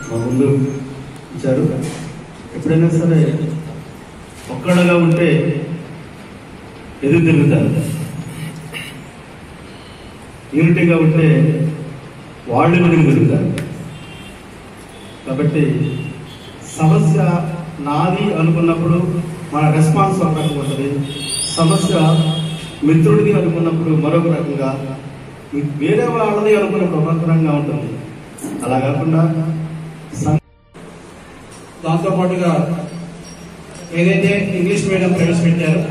మా ముందు ఇచ్చారు ఎప్పుడైనా సరే ఒక్కడగా ఉంటే ఎదురు తిరుగుతారు యూనిటీగా ఉంటే వాళ్ళు ఎదురు తిరుగుతారు కాబట్టి సమస్య నాది అనుకున్నప్పుడు మన రెస్పాన్స్ ఒక రకంగా ఉంటుంది సమస్య మిత్రుడిది అనుకున్నప్పుడు మరొక రకంగా వేరే వాళ్ళది అనుకున్నప్పుడు ఒక రకంగా ఉంటుంది అలా కాకుండా సం- దాంతో పాటుగా ఏదైతే ఇంగ్లీష్ మీడియం ప్రవేశపెట్టారో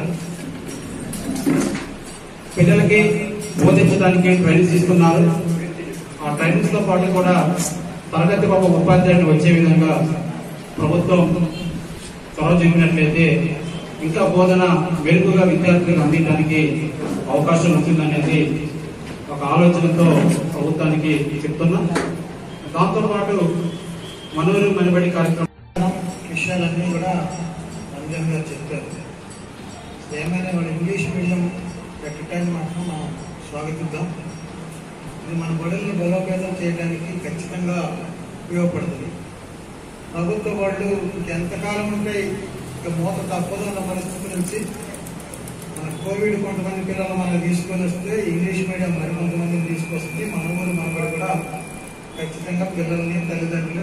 పిల్లలకి బోధించడానికి ట్రైనింగ్స్ ఇస్తున్నారు ఆ ట్రైనింగ్స్ తో పాటు కూడా తరగతి ఒక ఉపాధ్యాయుడు వచ్చే విధంగా ప్రభుత్వం చొరవ చూపినట్లయితే ఇంకా బోధన వెలుగుగా విద్యార్థులకు అందించడానికి అవకాశం ఉంటుందనేది ఒక ఆలోచనతో ప్రభుత్వానికి చెప్తున్నా దాంతో పాటు మనూరు మనబడి కార్యక్రమం విషయాలన్నీ కూడా రంజన్ గారు చెప్పారు ఏమైనా మన ఇంగ్లీష్ మీడియం పెట్టడానికి మాత్రం మనం స్వాగతిద్దాం ఇది మన బడుల్ని బలోపేతం చేయడానికి ఖచ్చితంగా ఉపయోగపడుతుంది ప్రభుత్వ వాళ్ళు ఎంతకాలం ఉంటే ఇక మూత తప్పదు అన్న పరిస్థితి నుంచి మన కోవిడ్ కొంతమంది పిల్లలు మనం తీసుకొని వస్తే ఇంగ్లీష్ మీడియం మరి కొంతమందిని తీసుకొస్తుంది మన ఊరు మన కూడా ఖచ్చితంగా పిల్లల్ని తల్లిదండ్రులు